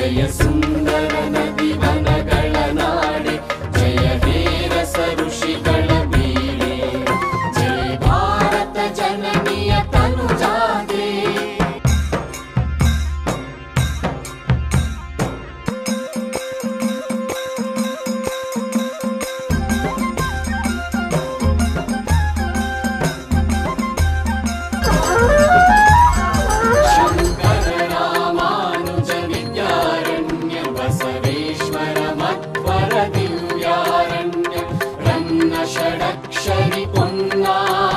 ಜಯ ಸುಂದರ ನದಿ ವನಗಳ ನಾಡೆ ಜಯ ಹೇ ರಸ ಋಷಿಗಳ ಬೀಡೆ ಜಯ ಭಾರತ ಜನನಿಯ ತನುಜಾತೆ ಶಂಕರ ರಾಮಾನುಜ ವಿದ್ಯಾರಣ್ಯ ಬಸವೇಶ್ವರ ಮಧ್ವರ ದಿವ್ಯಾರಣ್ಯ ರನ್ನ ಷಡಕ್ಷರಿ ಪೊನ್ನ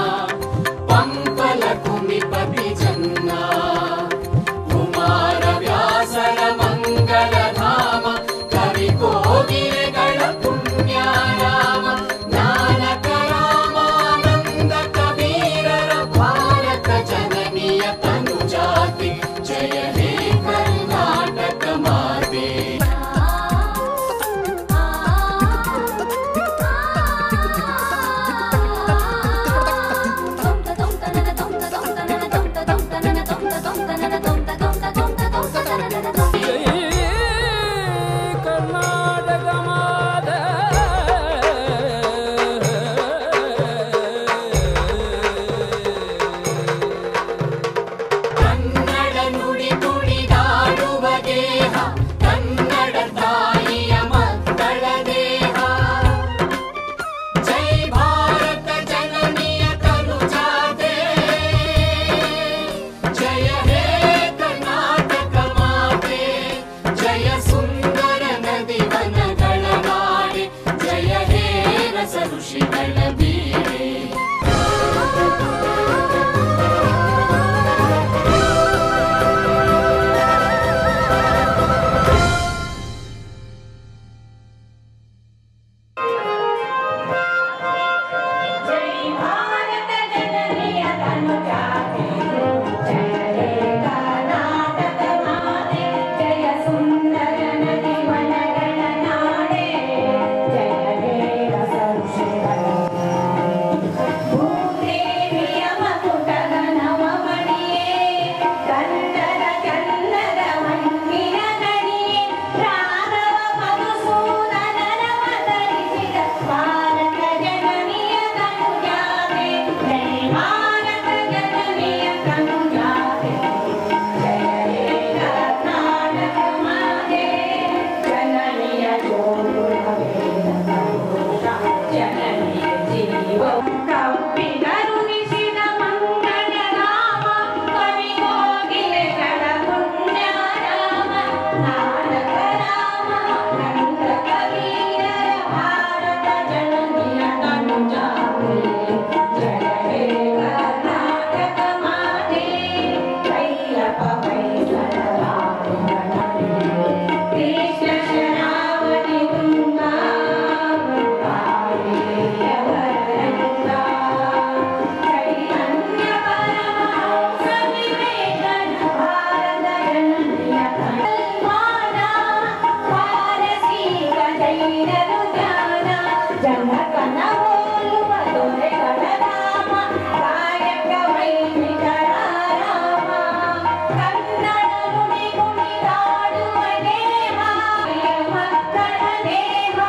ಪಂಪಲ ಕುಮಿಪತಿ ಜನ್ನ ಕುಮಾರ ವ್ಯಾಸರ ಮಂಗಲ ಧಾಮ ಕವಿ ಕೋಗಿಲೆಗಳ ಪುಣ್ಯಾರಾಮ ನಾನಕ ರಾಮಾನಂದ ಕಬೀರರ ಭಾರತ ಜನನಿಯ ತನುಜಾತಿ ಜಯ ಹೇ ಕರ್ನಾಟಕ ಮಾತೆ ಕರ್ನಾಟಕ ಮಾದ ಕನ್ನಡ ನುಡಿ ತುಡಿದಾಡುವ ದೇಹ ಕನ್ನಡ ತಾಯಿಯ ಮಕ್ಕಳ ದೇಹ ಜೈ ಭಾರತ ಜನನಿಯ ತನುಜಾತೆ ಜಯ ಹೇ ಕರ್ನಾಟಕ ಮಾತೆ ಜಯ ಸುಂದರ ನದಿ ವನಗಳ ನಾಡೆ ಜಯ ಹೇ ರಸ ಋಷಿಗಳ ಬೀಡೆ ಜೈ ಭಾರತ ಜನನಿಯ ತನುಜಾತೆ ಜಯ ಹೇ ಕರ್ನಾಟಕ ಮಾತೆ ಜಯ ಸುಂದರ ನದಿ ವನಗಳ ನಾಡೆ ಜಯ ಹೇ ರಸ ಋಷಿಗಳ ಭೂದೇವಿಯ ಮಕುಟದ ನವಮಣಿಯೇ ಕನ್ನಡ ಚನ್ನದ ಮಣ್ಣಿನ ಗಣಿಯೇ ರಾಘವ ಮಧುಸೂದನರ ಅವತರಿಸಿದ ಭಾರತ ಜನನಿಯ ತನುಜಾತೆ ಜೈ ಭಾರತ ಜನನಿಯ ತನುಜಾತೆ ಜಯ ಹೇ ಕರ್ನಾಟಕ ಮಾತೆ ಜನನಿಯ ಜೋಗುಳ ವೇದ ಜನನಿಯ ಜೀವ ಕಪ್ಪಿಗರುಣಿಸಿದ ಮಂಗಳ ರಾಮ ಕವಿ ಕೋಗಿಲೆಗಳ ಪುಣ್ಯ ರಾಮ ನಾನಕ ರಾಮ ನಂದ ಕಬೀರರ ಭಾರತ ಜನನಿಯ ತನುಜಾತೆ ಜಯ ಹೇ ಕರ್ನಾಟಕ ಮಾತೆ ಕೈಯಪ್ಪ ವೈದ್ಯರ ಕೃಷ್ಣ ಶರಾವತಿ ತುಂಗಾ ಜನಕನ ಹೋಲುವ ದೊರೆಗಳ ರಾಮ ಕಾಯಕ ವೈದಿಕರ ರಾಮ ಕನ್ನಡ ನುಡಿ ಕುಣಿದಾಡುವ ನೇಹ ಮಕ್ಕಳ ನೇಹ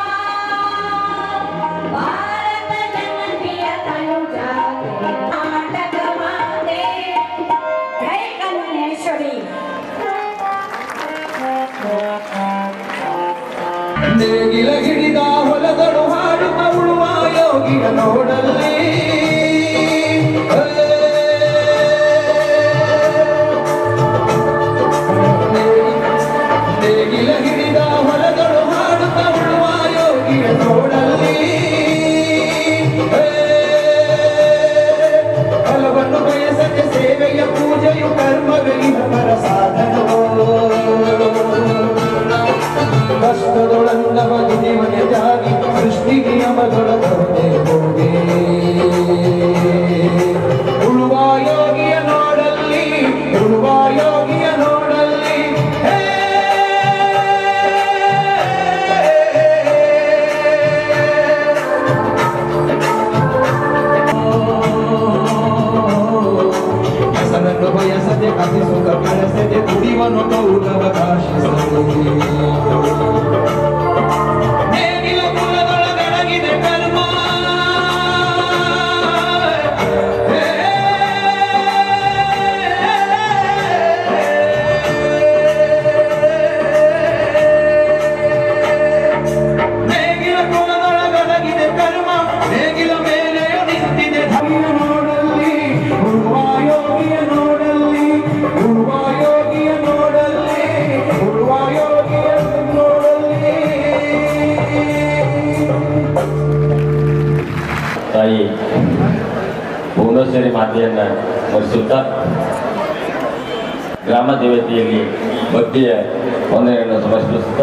ಭಾರತ ಜನನಿಯ ತನುಜಾತೆ ನಾಟಕ ಮಾತೆ ಜೈ ಕನ್ನೇಶ್ವರಿ ನೇಗಿಲ ಹಿಡಿದ ಹೊಲಗಳು ಹಾಡುತ್ತ ಉಳುವ ಯೋಗಿಯ ನೋಡಲ್ಲಿ ನೇಗಿಲ ಹಿಡಿದ ಹೊಲಗಳು ಹಾಡುತ್ತ ಉಳುವ ಯೋಗಿಯ ನೋಡಲ್ಲಿ ಫಲವನ್ನು ಬಯಸದೆ ಸೇವೆಯ ಪೂಜೆಯು ಕರ್ಮವೇ ಇಹಪರ ಸಾಧನವೋ ಕಷ್ಟದೊಳಂದವ ಜೀವನ ಜಾಗಿ ಸೃಷ್ಟಿ ನಿಯಮಗಳ ತೊಡೆ ಹೋಗಿ ಉಳುವ ಯೋಗಿಯ ನೋಡಲ್ಲಿ ಉಳುವ ಯೋಗಿಯ ನೋಡಲ್ಲಿ ಹೇ ಹೆಸರನ್ನು ಬಯಸದೆ ಅತಿ ಸುಖ ಬೆಳೆಸದೆ ಕುಡಿವನು ಕೌ ಮಾತೆಯನ್ನು ಸ್ಮರಿಸುತ್ತಾ ಗ್ರಾಮ ದೇವತೆಯಲ್ಲಿ ಭಕ್ತಿಯ ವಂದನೆಯನ್ನು ಸಮರ್ಪಿಸುತ್ತಾ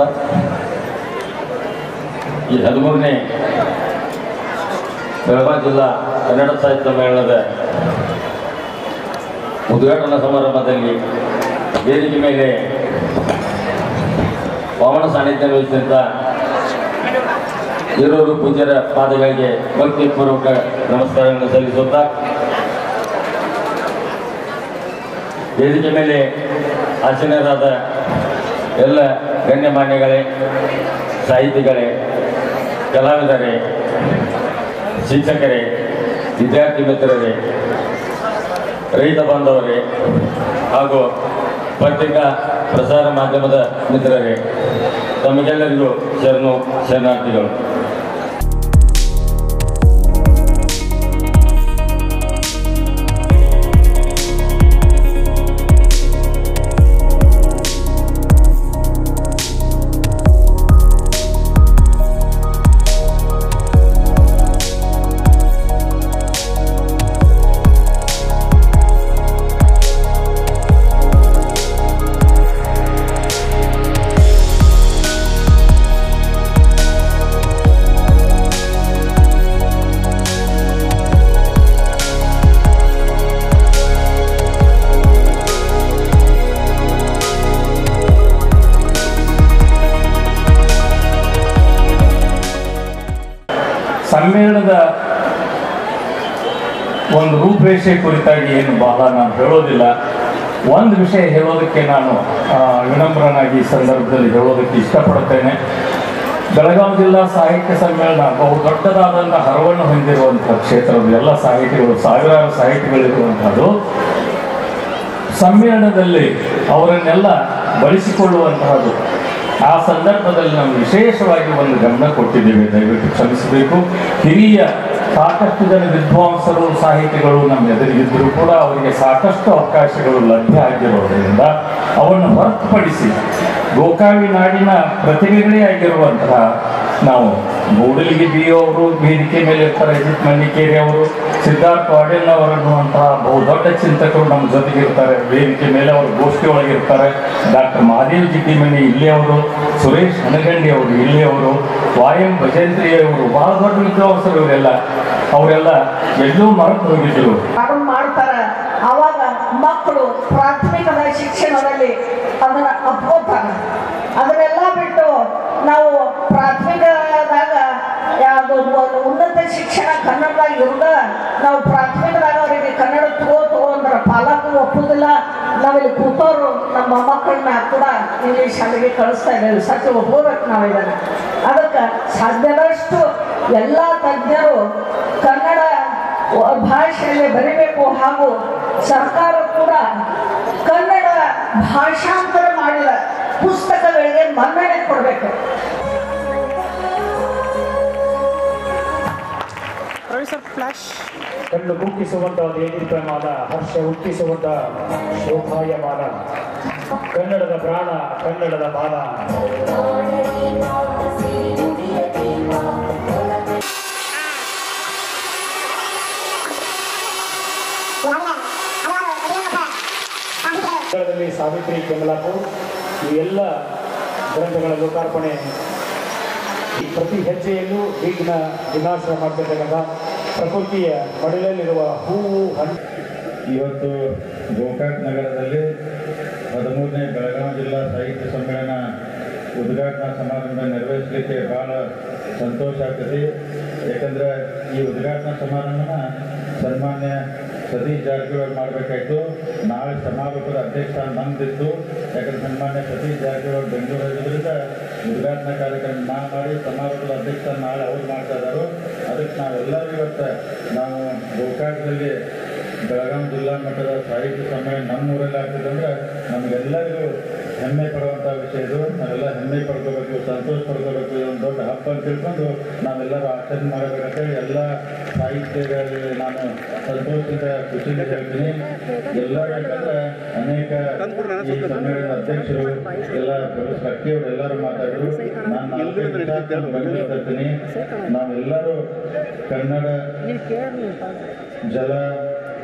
ಈ ಹದಿಮೂರನೇ ಬೆಳಗಾವಿ ಜಿಲ್ಲಾ ಕನ್ನಡ ಸಾಹಿತ್ಯ ಸಮ್ಮೇಳನದ ಉದ್ಘಾಟನಾ ಸಮಾರಂಭದಲ್ಲಿ ವೇದಿಕೆ ಮೇಲೆ ಪವನ ಸಾನ್ನಿಧ್ಯ ವಹಿಸಿದಂಥ ಹಿರೂರು ಪೂಜ್ಯರ ಪಾದಗಳಿಗೆ ಭಕ್ತಿಪೂರ್ವಕ ನಮಸ್ಕಾರಗಳನ್ನು ಸಲ್ಲಿಸುತ್ತಾ ವೇದಿಕೆ ಮೇಲೆ ಆಸೀನರಾದ ಎಲ್ಲ ಗಣ್ಯಮಾನ್ಯಗಳೇ ಸಾಹಿತಿಗಳೇ ಕಲಾವಿದರೇ ಶಿಕ್ಷಕರೇ ವಿದ್ಯಾರ್ಥಿ ಮಿತ್ರರೇ ರೈತ ಬಾಂಧವರೇ ಹಾಗೂ ಪತ್ರಿಕಾ ಪ್ರಸಾರ ಮಾಧ್ಯಮದ ಮಿತ್ರರೇ ತಮಗೆಲ್ಲರಿಗೂ ಶರಣು ಶರಣಾರ್ಥಿಗಳು ಸಮ್ಮೇಳನದ ಒಂದು ರೂಪರೇಷೆ ಕುರಿತಾಗಿ ಏನು ಬಹಳ ನಾನು ಹೇಳೋದಿಲ್ಲ ಒಂದು ವಿಷಯ ಹೇಳೋದಕ್ಕೆ ನಾನು ಆ, ವಿನಮ್ರನಾಗಿ ಈ ಸಂದರ್ಭದಲ್ಲಿ ಹೇಳೋದಕ್ಕೆ ಇಷ್ಟಪಡುತ್ತೇನೆ ಬೆಳಗಾವಿ ಜಿಲ್ಲಾ ಸಾಹಿತ್ಯ ಸಮ್ಮೇಳನ ಬಹು ದೊಡ್ಡದಾದಂಥ ಹರವನ್ನು ಹೊಂದಿರುವಂಥ ಕ್ಷೇತ್ರದ ಎಲ್ಲ ಸಾಹಿತಿಗಳು ಸಾವಿರಾರು ಸಾಹಿತಿಗಳಿರುವಂಥದ್ದು ಸಮ್ಮೇಳನದಲ್ಲಿ ಅವರನ್ನೆಲ್ಲ ಬಳಸಿಕೊಳ್ಳುವಂತಹದ್ದು ಆ ಸಂದರ್ಭದಲ್ಲಿ ನಾವು ವಿಶೇಷವಾಗಿ ಒಂದು ಗಮನ ಕೊಟ್ಟಿದ್ದೇವೆ ದಯವಿಟ್ಟು ಕ್ಷಮಿಸಬೇಕು ಹಿರಿಯ ಸಾಕಷ್ಟು ಜನ ವಿದ್ವಾಂಸರು ಸಾಹಿತಿಗಳು ನಮ್ಮ ಎದುರಿಗಿದ್ದರೂ ಕೂಡ ಅವರಿಗೆ ಸಾಕಷ್ಟು ಅವಕಾಶಗಳು ಲಭ್ಯ ಆಗಿರೋದ್ರಿಂದ ಅವನ್ನು ಹೊರತುಪಡಿಸಿ ಗೋಕಾವಿ ನಾಡಿನ ಪ್ರತಿಭೆಗಳೇ ಆಗಿರುವಂತಹ ನಾವು ಗೂಡಲಿಗೆ ಬಿ ಅವರು ವೇದಿಕೆ ಮೇಲೆ ಇರ್ತಾರೆ ಅಜಿತ್ ಮನ್ನಿಕೇರಿ ಅವರು ಸಿದ್ಧಾರ್ಥ ವಾಡೇಲ್ ಅವರು ಅನ್ನುವಂತಹ ಬಹುದೊಡ್ಡ ಚಿಂತಕರು ನಮ್ಮ ಜೊತೆಗಿರ್ತಾರೆ ವೇದಿಕೆ ಮೇಲೆ ಅವರು ಗೋಷ್ಠಿ ಒಳಗಿರ್ತಾರೆ ಡಾಕ್ಟರ್ ಮಹಾದೇವ್ ಜಿಟ್ಟಿಮನಿ ಇಲ್ಲಿ ಅವರು ಸುರೇಶ್ ಹನಗಂಡಿ ಅವರು ಇಲ್ಲಿ ಅವರು ವಾಯಂ ಭಜೇಂದ್ರಿ ಅವರು ಬಹಳ ದೊಡ್ಡ ವಿದ್ವಾಂಸರು ಇವರೆಲ್ಲ ಅವರೆಲ್ಲ ಎಲ್ಲೂ ಮರೆತು ಹೋಗಿದ್ರು ಅದನ್ನ ಮಾಡ್ತಾರೆ ಅವಾಗ ಮಕ್ಕಳು ಪ್ರಾಥಮಿಕದ ಶಿಕ್ಷಣದಲ್ಲಿ ಅದನ್ನ ಅಪ್ಕೋತಾರೆ ಅದನ್ನೆಲ್ಲ ಬಿಟ್ಟು ನಾವು ಪ್ರಾಥಮಿಕದಾಗ ಯಾವುದು ಒಂದು ಉನ್ನತ ಶಿಕ್ಷಣ ಕನ್ನಡದಾಗ ಇರುದ ನಾವು ಪ್ರಾಥಮಿಕದಾಗ ಅವರಿಗೆ ಕನ್ನಡ ತಗೋ ತಗೋ ಅಂದ್ರೆ ಪಾಲಕರು ಒಪ್ಪುದಿಲ್ಲ ನಾವಿಲ್ಲಿ ಕೂತೋರು ನಮ್ಮ ಮಕ್ಕಳನ್ನ ಕೂಡ ಇಂಗ್ಲೀಷ್ ಶಾಲೆಗೆ ಕಳಿಸ್ತಾ ಇದ್ದೇವೆ ಸತ್ಯ ಒಪ್ಕೋಬೇಕು ನಾವು ಇದನ್ನ ಅದಕ್ಕೆ ಸಾಧ್ಯದಷ್ಟು ಎಲ್ಲ ತಜ್ಞರು ಕನ್ನಡ ಭಾಷೆಯಲ್ಲಿ ಬರೀಬೇಕು ಹಾಗೂ ಸರ್ಕಾರ ಕೂಡ ಕನ್ನಡ ಭಾಷಾಂತರ ಮಾಡಿದ ಪುಸ್ತಕಗಳಿಗೆ ಮನ್ನಣೆ ಕೊಡಬೇಕು ಕಣ್ಣು ಕುಕ್ಕಿಸುವಂತ ದೇದೀಪ್ಯಮಾನ ಹರ್ಷ ಹುಟ್ಟಿಸುವಂತ ಶೋಭಾಯಮಾನ ಕನ್ನಡದ ಪ್ರಾಣ ಕನ್ನಡದ ಮಾನ ಕನ್ನಡದಲ್ಲಿ ಸಾವಿತ್ರಿ ಕೆಮಲಾಪುರ್ ಈ ಎಲ್ಲ ಗ್ರಂಥಗಳ ಲೋಕಾರ್ಪಣೆ ಈ ಪ್ರತಿ ಹೆಜ್ಜೆಯಲ್ಲೂ ವಿಘ್ನ ವಿನಾಶ ಮಾಡ್ತಿರ್ತಕ್ಕಂಥ ಪ್ರಕೃತಿಯ ಮಡಿಲಲ್ಲಿರುವ ಹೂವು ಹಣ್ಣು ಇವತ್ತು ಗೋಕಾಕ್ ನಗರದಲ್ಲಿ ಹದಿಮೂರನೇ ಬೆಳಗಾವಿ ಜಿಲ್ಲಾ ಸಾಹಿತ್ಯ ಸಮ್ಮೇಳನ ಉದ್ಘಾಟನಾ ಸಮಾರಂಭ ನೆರವೇರಿಸಲಿಕ್ಕೆ ಭಾಳ ಸಂತೋಷ ಆಗ್ತದೆ ಯಾಕಂದ್ರೆ ಈ ಉದ್ಘಾಟನಾ ಸಮಾರಂಭನ ಸನ್ಮಾನ್ಯ ಸತೀಶ್ ಜಾರಕಿಹೊಳಿ ಮಾಡಬೇಕಾಯ್ತು ನಾಳೆ ಸಮಾರೋಪದ ಅಧ್ಯಕ್ಷ ನಂದಿತ್ತು ಯಾಕಂದ್ರೆ ಸನ್ಮಾನ್ಯ ಸತೀಶ್ ಜಾರಕಿಹೊಳಿ ಬೆಂಗಳೂರು ಇರೋದ್ರಿಂದ ಉದ್ಘಾಟನಾ ಕಾರ್ಯಕ್ರಮ ನಾ ಮಾಡಿ ಸಮಾರೋಪದ ಅಧ್ಯಕ್ಷ ನಾಳೆ ಅವ್ರು ಮಾಡ್ತಾ ಇದ್ದಾರೆ ಅದಕ್ಕೆ ನಾವೆಲ್ಲರೂ ಇವತ್ತು ನಾವು ಗೋಕಾಕದಲ್ಲಿ ಬೆಳಗಾವಿ ಜಿಲ್ಲಾ ಮಟ್ಟದ ಸಾಹಿತ್ಯ ಸಮ್ಮೇಳನ ನಮ್ಮ ಊರಲ್ಲಿ ಆಗ್ತದೆ ಅಂದ್ರೆ ನಮಗೆಲ್ಲರಿಗೂ ಹೆಮ್ಮೆ ಪಡುವಂಥ ವಿಷಯ ಇದು ನಾವೆಲ್ಲ ಹೆಮ್ಮೆ ಪಡ್ಕೋಬೇಕು ಸಂತೋಷ ಪಡ್ಕೋಬೇಕು ಇದೊಂದು ದೊಡ್ಡ ಹಬ್ಬ ಅಂತ ತಿಳ್ಕೊಂಡು ನಾವೆಲ್ಲರೂ ಆಚರಣೆ ಮಾಡಬೇಕಂತೇಳಿ ಎಲ್ಲ ಸಾಹಿತ್ಯಗಳಲ್ಲಿ ನಾನು ಸಂತೋಷದಿಂದ ಖುಷಿಯಿಂದ ಹೇಳ್ತೀನಿ ಎಲ್ಲರೂ ಯಾಕಂದ್ರೆ ಅನೇಕ ಈ ಸಮ್ಮೇಳನದ ಅಧ್ಯಕ್ಷರು ಎಲ್ಲ ಕಕ್ಕಿಯವರು ಎಲ್ಲರೂ ಮಾತಾಡಿದ್ರು ನಾನು ನಾಲ್ಕೈದು ನಿಮಿಷ ಬೆಂಗಳೂರು ತರ್ತೀನಿ ನಾವೆಲ್ಲರೂ ಕನ್ನಡ ಜಲ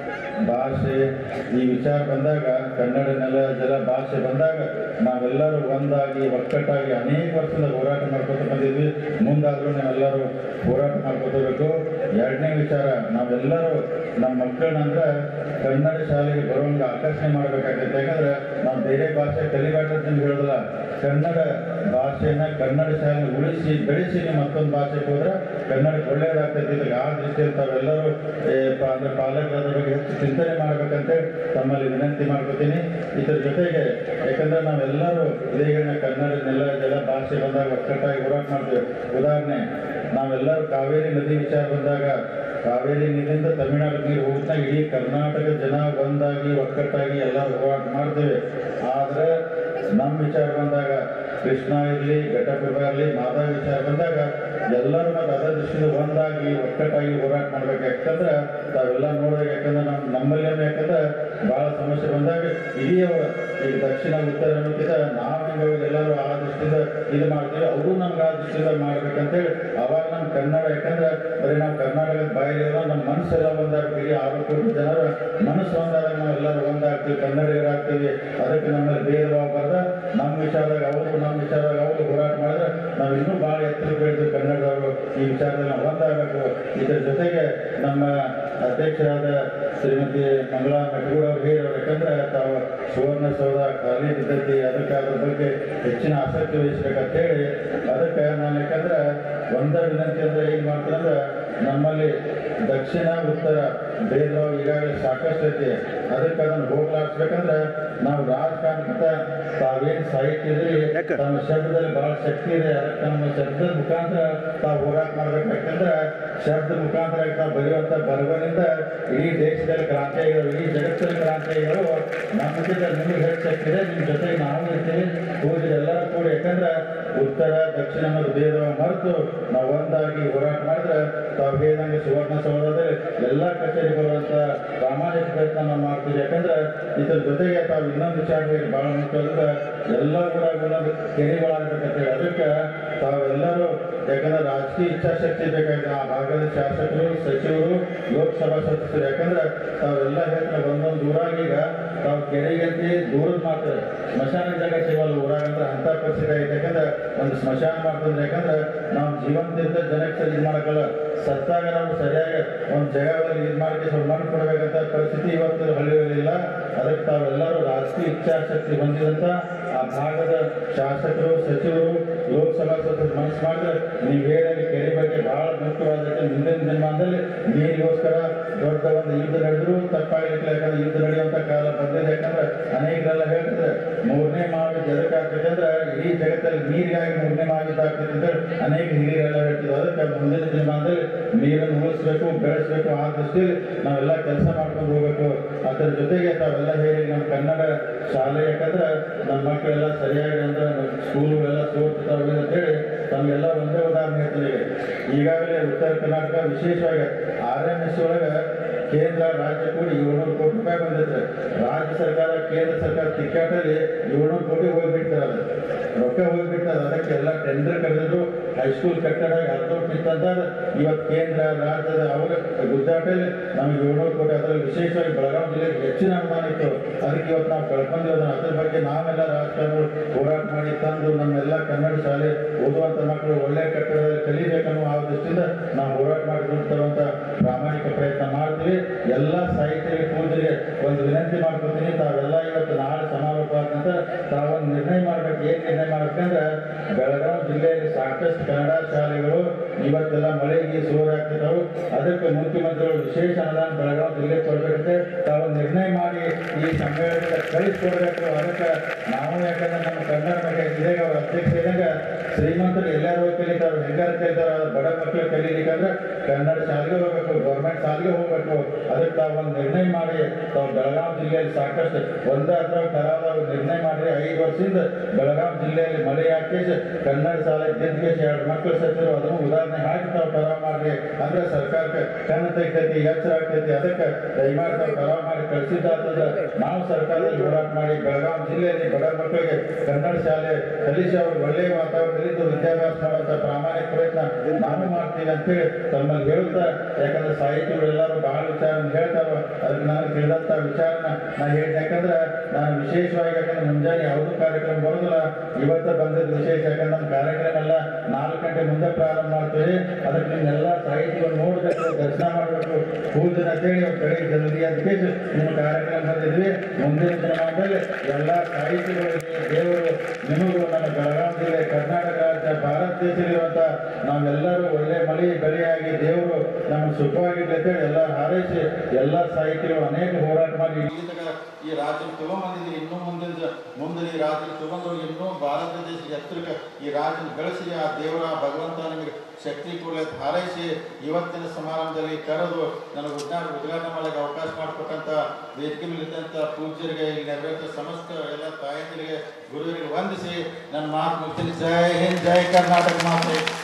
ಭಾಷೆ ಈ ವಿಚಾರ ಬಂದಾಗ ಕನ್ನಡ ನೆಲ ಜಲ ಭಾಷೆ ಬಂದಾಗ ನಾವೆಲ್ಲರೂ ಒಂದಾಗಿ ಒಕ್ಕಟ್ಟಾಗಿ ಅನೇಕ ವರ್ಷದ ಹೋರಾಟ ಮಾಡ್ಕೊತ ಬಂದಿದ್ವಿ ಮುಂದಾದರೂ ನಾವೆಲ್ಲರೂ ಹೋರಾಟ ಮಾಡ್ಕೊತಬೇಕು ಎರಡನೇ ವಿಚಾರ ನಾವೆಲ್ಲರೂ ನಮ್ಮ ಮಕ್ಕಳನ್ನಂದ್ರೆ ಕನ್ನಡ ಶಾಲೆಗೆ ಬರುವಂಗೆ ಆಕರ್ಷಣೆ ಮಾಡಬೇಕಾಗತ್ತೆ ಯಾಕಂದ್ರೆ ನಾವು ಬೇರೆ ಭಾಷೆ ಕಲಿಬಾರ್ದು ಅಂತ ಹೇಳೋದಿಲ್ಲ ಕನ್ನಡ ಭಾಷೆನ ಕನ್ನಡ ಶಾಲೆ ಉಳಿಸಿ ಬೆಳೆಸಿ ನೀವು ಮತ್ತೊಂದು ಭಾಷೆಗೆ ಹೋದ್ರೆ ಕನ್ನಡಕ್ಕೆ ಒಳ್ಳೆಯದಾಗ್ತೈತಿ ಇದಕ್ಕೆ ಆ ದೃಷ್ಟಿಯಲ್ಲಿ ತಾವೆಲ್ಲರೂ ಏ, ಪ- ಅಂದ್ರೆ ಪಾಲಕರ ಬಗ್ಗೆ ಹೆಚ್ಚು ಚಿಂತನೆ ಮಾಡ್ಬೇಕಂತೇಳಿ ತಮ್ಮಲ್ಲಿ ವಿನಂತಿ ಮಾಡ್ಕೊತೀನಿ ಇದ್ರ ಜೊತೆಗೆ ಯಾಕಂದ್ರೆ ನಾವೆಲ್ಲರೂ ಇದೇಗಿನ ಕನ್ನಡ ನೆಲ ಜಲ ಭಾಷೆ ಬಂದಾಗ ಒಕ್ಕಟ್ಟಾಗಿ ಹೋರಾಟ ಮಾಡ್ತೇವೆ ಉದಾಹರಣೆ ನಾವೆಲ್ಲರೂ ಕಾವೇರಿ ನದಿ ವಿಚಾರ ಬಂದಾಗ ಕಾವೇರಿ ನೀರಿಂದ ತಮಿಳುನಾಡು ನೀರು ಹೋಗ್ತಾ ಇಡೀ ಕರ್ನಾಟಕ ಜನ ಒಂದಾಗಿ ಒಕ್ಕಟ್ಟಾಗಿ ಎಲ್ಲರೂ ಹೋರಾಟ ಮಾಡ್ತೇವೆ ಆದರೆ ನಮ್ಮ ವಿಚಾರ ಬಂದಾಗ ಕೃಷ್ಣ ಇರಲಿ ಘಟಪ್ರಭ ಇರಲಿ ಮಾತಾ ವಿಚಾರ ಬಂದಾಗ ಎಲ್ಲರೂ ಮತ್ತು ಅದ ದೃಷ್ಟಿಯಿಂದ ಒಂದಾಗಿ ಒಕ್ಕಟ್ಟಾಗಿ ಹೋರಾಟ ಮಾಡ್ಬೇಕು ಯಾಕಂದ್ರೆ ತಾವೆಲ್ಲ ನೋಡ್ಬೇಕು ಯಾಕಂದ್ರೆ ನಮ್ಮ ನಮ್ಮಲ್ಲಿ ಯಾಕಂದ್ರೆ ಭಾಳ ಸಮಸ್ಯೆ ಬಂದಾಗ ಇಡೀ ಅವ್ರ ಈಗ ದಕ್ಷಿಣ ಉತ್ತರ ಅನ್ನೋಕ್ಕಿಂತ ನಾವು ಹಿಂಗೆ ಅವ್ರು ಎಲ್ಲರೂ ಆ ದೃಷ್ಟಿಯಿಂದ ಇದು ಮಾಡ್ತೀವಿ ಅವರು ನಮ್ಗೆ ಆ ದೃಷ್ಟಿಯಿಂದ ಮಾಡ್ಬೇಕಂತೇಳಿ ಅವಾಗ ನಮ್ಮ ಕನ್ನಡ ಯಾಕಂದ್ರೆ ಬರೀ ನಾವು ಕರ್ನಾಟಕದ ಬಾಯಿಲಿರೋ ನಮ್ಮ ಮನಸ್ಸೆಲ್ಲ ಒಂದಾಗ್ತೀವಿ ಆರು ಕೋಟಿ ಜನರ ಮನಸ್ಸು ಒಂದಾದಾಗ ನಾವು ಎಲ್ಲರೂ ಒಂದಾಗ್ತೀವಿ ಕನ್ನಡಿಗರಾಗ್ತೀವಿ ಅದಕ್ಕೆ ನಮ್ಮಲ್ಲಿ ಭೇದ ಭಾವ ಬರ್ದ ನಮ್ಮ ವಿಚಾರದಾಗ ಅವರು ನಮ್ಮ ವಿಚಾರದಾಗ ಅವರು ಹೋರಾಟ ಮಾಡಿದ್ರೆ ನಾವು ಇನ್ನೂ ಭಾಳ ಎತ್ತರ ಬೆಳೆದು ಕನ್ನಡದವರು ಈ ವಿಚಾರದಲ್ಲಿ ನಾವು ಒಂದಾಗಬೇಕು ಇದರ ಜೊತೆಗೆ ನಮ್ಮ ಅಧ್ಯಕ್ಷರಾದ ಶ್ರೀಮತಿ ಮಂಗಳಾ ಮೆಟಗೂಡ ಅವರು ಹೇಳಿದ್ರು ಯಾಕಂದ್ರೆ ತಾವು ಸುವರ್ಣಸೌಧ ಖಾಲಿ ಬಿದ್ದೈತಿ ಅದಕ್ಕೆ ಅದ್ರ ಬಗ್ಗೆ ಹೆಚ್ಚಿನ ಆಸಕ್ತಿ ವಹಿಸ್ಬೇಕಂತ ಹೇಳಿ ಅದಕ್ಕೆ ನಾನು ಯಾಕಂದ್ರೆ ಒಂದ ವಿನಂತಿ ಅಂದ್ರೆ ಏನು ಮಾಡ್ತಾರೆ ನಮ್ಮಲ್ಲಿ ದಕ್ಷಿಣ ಉತ್ತರ ಭೇದ ಭಾವ ಈಗಾಗಲೇ ಸಾಕಷ್ಟು ಐತಿ ಅದಕ್ಕೆ ಅದನ್ನು ಹೋಗ್ಲಾಡ್ಸ್ಬೇಕಂದ್ರೆ ನಾವು ರಾಜಕಾರಣಕ್ಕಿಂತ ತಾವೇನು ಸಾಹಿತ್ಯ ಇದ್ರಿ ತಮ್ಮ ಶಬ್ದದಲ್ಲಿ ಬಹಳ ಶಕ್ತಿ ಇದೆ ಅದಕ್ಕೆ ನಮ್ಮ ಶಬ್ದದ ಮುಖಾಂತರ ತಾವು ಹೋರಾಟ ಮಾಡ್ಬೇಕು ಯಾಕಂದ್ರೆ ಶಬ್ದ ಮುಖಾಂತರ ತಾವು ಬರೆಯುವಂಥ ಬರವಣಿಂದ ಇಡೀ ದೇಶದಲ್ಲಿ ಕ್ರಾಂತಿ ಆಗಿರೋ ಇಡೀ ಜಗತ್ತಲ್ಲಿ ಕ್ರಾಂತಿ ಆಗಿರೋ ನಮ್ಮಕ್ಕಿಂತ ನಿಮಗೆ ಹೆಚ್ಚು ಶಕ್ತಿ ಇದೆ ನಿಮ್ಮ ಜೊತೆಗೆ ನಾವು ಇರ್ತೀವಿ ಹೋಗಿ ಎಲ್ಲರೂ ಕೂಡ ಯಾಕಂದ್ರೆ ಉತ್ತರ ದಕ್ಷಿಣ ಮತ್ತು ಭೇದ ಮರೆತು ನಾವು ಒಂದಾಗಿ ಹೋರಾಟ ಮಾಡಿದ್ರೆ ತಾವು ಹೇಳಿದಂಗೆ ಸುವರ್ಣ ಸೌಧದಲ್ಲಿ ಎಲ್ಲ ಕಚೇರಿ ಬರುವಂತ ಪ್ರಾಮಾಣಿಕ ಪ್ರಯತ್ನ ನಾವು ಮಾಡ್ತೀವಿ ಯಾಕಂದ್ರೆ ಇದ್ರ ಜೊತೆಗೆ ತಾವು ಇನ್ನೊಂದು ವಿಚಾರವಾಗಿ ಬಹಳ ಮುಖ್ಯವಾದ ಎಲ್ಲ ಕೂಡ ಒಂದೊಂದು ಕೆರೆಗಳಾಗಬೇಕಂತೇಳಿ ಅದಕ್ಕೆ ತಾವೆಲ್ಲರೂ ಯಾಕಂದ್ರೆ ರಾಜಕೀಯ ಇಚ್ಛಾಶಕ್ತಿ ಬೇಕಾಗಿದೆ ಆ ಭಾಗದ ಶಾಸಕರು ಸಚಿವರು ಲೋಕಸಭಾ ಸದಸ್ಯರು ಯಾಕಂದ್ರೆ ತಾವೆಲ್ಲ ಹೇಳ್ತಾರೆ ಒಂದೊಂದು ಊರಾಗ ಈಗ ತಾವು ಕೆರೆಗಂತಿ ದೂರದ ಮಾತ್ರ ಸ್ಮಶಾನ ಜಾಗ ಸಿಗಲ್ಲ ಊರಾಗ ಅಂದ್ರೆ ಅಂತ ಪರಿಸ್ಥಿತಿ ಆಗೈತೆ ಯಾಕಂದ್ರೆ ಒಂದು ಸ್ಮಶಾನ ಮಾಡ್ತಂದ್ರೆ ಯಾಕಂದ್ರೆ ನಾವು ಜೀವಂತದಿಂದ ಜನಕ್ಕೆ ಸರಿ ಇದು ಮಾಡಕ್ಕಲ್ಲ ಸತ್ತಾಗ ನಾವು ಸರಿಯಾಗಿ ಒಂದು ಜಾಗದಲ್ಲಿ ಇದು ಮಾಡಿ ಸ್ವಲ್ಪ ಮಣ್ಣು ಕೊಡಬೇಕಂತ ಪರಿಸ್ಥಿತಿ ಇವತ್ತು ಹಳ್ಳಿಗಳಿಲ್ಲ ಅದಕ್ಕೆ ತಾವೆಲ್ಲರೂ ರಾಜಕೀಯ ಇಚ್ಛಾಶಕ್ತಿ ಹೊಂದಿದಂತ ಆ ಭಾಗದ ಶಾಸಕರು ಸಚಿವರು ಲೋಕಸಭಾ ಸದಸ್ಯರು ಮನಸ್ಸು ಮಾಡಿದ್ರೆ ನೀವು ಹೇಳಿದ ಕೆರೆ ಬಗ್ಗೆ ಬಹಳ ಮುಖ್ಯವಾದಕ್ಕೆ ಮುಂದಿನ ದಿನಮಾನದಲ್ಲಿ ನೀರಿಗೋಸ್ಕರ ದೊಡ್ಡ ಒಂದು ಯುದ್ಧ ನಡೆದ್ರು ತಪ್ಪಾಗಲಿಕ್ಕೆ ಯಾಕಂದ್ರೆ ಯುದ್ಧ ನಡೆಯುವಂತ ಕಾಲ ಬಂದಿದೆ ಯಾಕಂದ್ರೆ ಅನೇಕರೆಲ್ಲ ಹೇಳ್ತಾರೆ ಮೂರನೇ ಮಾವಿದ ಎದಕ್ಕಾಗ್ತದೆ ಅಂದ್ರೆ ಇಡೀ ಜಗತ್ತಲ್ಲಿ ನೀರಿಗಾಗಿ ಮೂರನೇ ಮಾವಿದ ಆಗ್ತದೆ ಅಂತ ಹೇಳಿ ಅನೇಕ ಹಿರಿಯರೆಲ್ಲ ಹೇಳ್ತಿದ್ರು ಅದಕ್ಕೆ ಮುಂದಿನ ದಿನಮಾನದಲ್ಲಿ ನೀರನ್ನು ಉಳಿಸ್ಬೇಕು ಬೆಳೆಸಬೇಕು ಆ ದೃಷ್ಟಿಯಲ್ಲಿ ನಾವೆಲ್ಲ ಕೆಲಸ ಮಾಡ್ಕೊಂಡು ಹೋಗ್ಬೇಕು ಅದರ ಜೊತೆಗೆ ತಾವೆಲ್ಲ ಹೇಳಿ ನಮ್ಮ ಕನ್ನಡ ಶಾಲೆ ಯಾಕಂದ್ರೆ ನಮ್ಮ ಮಕ್ಕಳೆಲ್ಲ ಸರಿಯಾಗಿ ಅಂದ್ರೆ ಸ್ಕೂಲು ಎಲ್ಲ ಸೋರ್ತಾವೆ ಅಂತೇಳಿ ತಮಗೆಲ್ಲ ಒಂದೇ ಉದಾಹರಣೆ ಹೇಳ್ತೀನಿ ಈಗ. ಈಗಾಗಲೇ ಉತ್ತರ ಕರ್ನಾಟಕ ವಿಶೇಷವಾಗಿ ಆರ್ ಎಂ ಎಸ್ ಒಳಗೆ ಕೇಂದ್ರ ರಾಜ್ಯ ಕೂಡಿ ಏಳ್ನೂರು ಕೋಟಿ ರೂಪಾಯಿ ಬಂದಿದೆ ರಾಜ್ಯ ಸರ್ಕಾರ ಕೇಂದ್ರ ಸರ್ಕಾರ ತಿಕ್ಕಾಟಲ್ಲಿ ಏಳ್ನೂರು ಕೋಟಿ ಹೋಗ್ಬಿಡ್ತಾರೆ ಅದು ರೊಕ್ಕ ಹೋಗ್ಬಿಡ್ತಾರೆ ಅದಕ್ಕೆ ಎಲ್ಲ ಟೆಂಡರ್ ಕರೆದಿದ್ರು ಹೈಸ್ಕೂಲ್ ಕಟ್ಟಡ ಅರ್ಧೋಟ್ ನಿಂತಂತ ಇವತ್ತು ಕೇಂದ್ರ ರಾಜ್ಯದ ಅವರ ಗುದ್ದಾಟಲ್ಲಿ ನಮಗೆ ಏಳ್ನೂರು ಕೋಟಿ ಅದರಲ್ಲಿ ವಿಶೇಷವಾಗಿ ಬೆಳಗಾವಿ ಜಿಲ್ಲೆಗೆ ಹೆಚ್ಚಿನ ಅನುದಾನ ಇತ್ತು ಅದಕ್ಕೆ ಇವತ್ತು ನಾವು ಕಳ್ಕೊಂಡಿರೋದು ಅದನ್ನ ಅದ್ರ ಬಗ್ಗೆ ನಾವೆಲ್ಲ ರಾಜಕಾರಣಿಗಳು ಹೋರಾಟ ಮಾಡಿ ತಂದು ನಮ್ಮೆಲ್ಲ ಕನ್ನಡ ಶಾಲೆ ಓದುವಂತ ಮಕ್ಕಳು ಒಳ್ಳೆಯ ಕಟ್ಟಡದಲ್ಲಿ ಕಲಿಬೇಕನ್ನೋ ಆ ದೃಷ್ಟಿಯಿಂದ ನಾವು ಹೋರಾಟ ಮಾಡಿ ತರುವಂತ ಪ್ರಾಮಾಣಿಕ ಪ್ರಯತ್ನ ಮಾಡ್ತೀವಿ ಎಲ್ಲ ಸಾಹಿತ್ಯ ಪೂಜೆಗೆ ಒಂದು ವಿನಂತಿ ಮಾಡ್ಕೊತೀನಿ ತಾವೆಲ್ಲ ಇವತ್ತು ನಾಳೆ ಸಮಾರೋಪ ಆದ ನಂತರ ತಾವೊಂದು ನಿರ್ಣಯ ಮಾಡ್ಬೇಕು ಏನ್ ನಿರ್ಣಯ ಮಾಡ್ಬೇಕಂದ್ರೆ ಬೆಳಗಾವಿ ಜಿಲ್ಲೆಯಲ್ಲಿ ಸಾಕಷ್ಟು ಕನ್ನಡ ಶಾಲೆಗಳು ಇವತ್ತೆಲ್ಲ ಮಳೆಗೆ ಸೋರಾಗ್ತಿದ್ದಾವೆ ಅದಕ್ಕೆ ಮುಖ್ಯಮಂತ್ರಿಗಳು ವಿಶೇಷ ಅನುದಾನ ಬೆಳಗಾವಿ ಜಿಲ್ಲೆ ಕೊಡ್ಬೇಕಂತೆ ತಾವು ನಿರ್ಣಯ ಮಾಡಿ ಈ ಸಮ್ಮೇಳನದ ಕಳಿಸ್ಕೊಡ್ಬೇಕು ಅದಕ್ಕೆ ನಾವು ಯಾಕಂದ್ರೆ ನಮ್ಮ ಕನ್ನಡ ಬಗ್ಗೆ ಇದಾಗ ಅವ್ರ ಅಧ್ಯಕ್ಷ ಇದ್ದಾಗ ಶ್ರೀಮಂತರು ಎಲ್ಲರೂ ಹೋಗಿ ಕಲಿತಾರೆ ಹೆಂಗಾರ ಕಲಿತಾರೆ ಅವ್ರ ಬಡ ಮಕ್ಕಳು ಕಲೀಲಿಕ್ಕಂದ್ರೆ ಕನ್ನಡ ಶಾಲೆಗೆ ಹೋಗ್ಬೇಕು ಗೌರ್ಮೆಂಟ್ ಶಾಲೆಗೆ ಹೋಗ್ಬೇಕು ಅದಕ್ಕೆ ತಾವು ಒಂದು ನಿರ್ಣಯ ಮಾಡಿ ತಾವು ಬೆಳಗಾವಿ ಜಿಲ್ಲೆಯಲ್ಲಿ ಸಾಕಷ್ಟು ಒಂದೇ ಅಥವಾ ಕರಾವಳಿ ನಿರ್ಣಯ ಮಾಡಿ ಐದು ವರ್ಷದಿಂದ ಬೆಳಗಾವಿ ಜಿಲ್ಲೆಯಲ್ಲಿ ಮಳೆ ಹಾಕಿ ಕನ್ನಡ ಶಾಲೆ ಗೆದ್ದಿಗೆ ಎರಡು ಮಕ್ಕಳು ಸತ್ತಿರು ಅದನ್ನು ಉದಾಹರಣೆ ಹಾಕಿ ತಾವು ಕರಾವ್ ಮಾಡ್ರಿ ಅಂದ್ರೆ ಸರ್ಕಾರಕ್ಕೆ ಕಣ್ಣು ತೆಗಿತೈತಿ ಎಚ್ಚರ ಆಗ್ತೈತಿ ಅದಕ್ಕೆ ದಯಮಾಡಿ ತಾವು ಕರಾವ್ ಮಾಡಿ ಕಳಿಸಿದ್ದಾದ್ರೆ ನಾವು ಸರ್ಕಾರದಲ್ಲಿ ಹೋರಾಟ ಮಾಡಿ ಬೆಳಗಾವಿ ಜಿಲ್ಲೆಯಲ್ಲಿ ಬಡ ಮಕ್ಕಳಿಗೆ ಕನ್ನಡ ಶಾಲೆ ಕಲಿಸಿ ಅವ್ರಿಗೆ ಒಳ್ಳೆಯ ವಾತಾವರಣ ಇದ್ದು ವಿದ್ಯಾಭ್ಯಾಸ ಮಾಡುವಂತ ಪ್ರಾಮಾಣಿಕ ಪ್ರಯತ್ನ ನಾನು ಮಾಡ್ತೀನಿ ಅಂತೇಳಿ ತಮ್ಮಲ್ಲಿ ಹೇಳುತ್ತಾ ಯಾಕಂದ್ರೆ ಸಾಹಿತಿಗಳು ಎಲ್ಲರೂ ಬಹಳ ವಿಚಾರ ಹೇಳ್ತಾರೋ ಅದಕ್ಕೆ ನಾನು ತಿಳಿದಂತ ವಿಚಾರನ ನಾನು ಹೇಳಿದೆ ಯಾಕಂದ್ರೆ ನಾನು ವಿಶೇಷವಾಗಿ ಯಾಕಂದ್ರೆ ಮುಂಜಾನೆ ಯಾವುದೂ ಕಾರ್ಯಕ್ರಮ ಬರೋದಿಲ್ಲ ಇವತ್ತು ಬಂದಿದ್ದು ವಿಶೇಷ ಯಾಕಂದ್ರೆ ನಮ್ಮ ಕಾರ್ಯಕ್ರಮ ಎಲ್ಲ ನಾಲ್ಕು ಗಂಟೆ ಮುಂದೆ ಪ್ರಾರಂಭ ಮಾಡ್ತೀವಿ ಅದಕ್ಕೆ ನಿಮ್ಮೆಲ್ಲ ಸಾಹಿತಿಗಳು ನೋಡಬೇಕು ದರ್ಶನ ಮಾಡಬೇಕು ಪೂಜೆ ಅಂತೇಳಿ ಒಂದು ಕಡೆ ಜಲ್ದಿ ಅಂತ ಕೇಳಿ ನಿಮ್ಮ ಕಾರ್ಯಕ್ರಮ ಬಂದಿದ್ವಿ ಮುಂದಿನ ದಿನಮಾನದಲ್ಲಿ ಎಲ್ಲ ಸಾಹಿತಿಗಳಿಗೆ ದೇವರು ನಿಮಗೂ ನಮ್ಮ ಬೆಳಗಾವಿ ಜಿಲ್ಲೆ ಕರ್ನಾಟಕ ರಾಜ್ಯ ಭಾರತ ದೇಶದಲ್ಲಿರುವಂಥ ನಾವೆಲ್ಲರೂ ಒಳ್ಳೆ ಮಳೆ ಬೆಳೆಯಾಗಿ ದೇವರು ನಮ್ಮ ಸುಖವಾಗಿರ್ಲಿ ಅಂತೇಳಿ ಎಲ್ಲ ಹಾರೈಸಿ ಎಲ್ಲ ಸಾಹಿತಿಗಳು ಅನೇಕ ಹೋರಾಟ ಮಾಡಿ ಇಲ್ಲಿ ತನಕ ಈ ರಾಜ್ಯ ತಗೊಂಬಂದಿದ್ದೀರಿ ಇನ್ನೂ ಮುಂದಿನ ಜ- ಮುಂದೆ ಈ ರಾಜ್ಯ ತಗೊಂಡೋಗಿ ಇನ್ನೂ ಭಾರತ ದೇಶದ ಎತ್ತರಕ್ಕೆ ಈ ರಾಜ್ಯ ಬೆಳೆಸಿ ಆ ದೇವರ ಆ ಭಗವಂತ ನಿಮಗೆ ಶಕ್ತಿ ಕೊಡಲಿ ಅಂತ ಹಾರೈಸಿ ಇವತ್ತಿನ ಸಮಾರಂಭದಲ್ಲಿ ಕರೆದು ನನಗೆ ಉದ್ಘಾಟ ಉದ್ಘಾಟನೆ ಮಾಡಲಿಕ್ಕೆ ಅವಕಾಶ ಮಾಡಿಕೊಟ್ಟಂತ ವೇದಿಕೆ ಮೇಲಿದ್ದಂಥ ಪೂಜ್ಯರಿಗೆ ಇಲ್ಲಿ ನೆರವೇರಿದ ಸಮಸ್ತ ಎಲ್ಲ ತಾಯಂದಿರಿಗೆ ಗುರುವರಿಗೆ ವಂದಿಸಿ ನನ್ನ ಮಾತು ಮುಗಿಸಿ ಜೈ ಹಿಂದ್ ಜೈ ಕರ್ನಾಟಕ ಮಾತೆ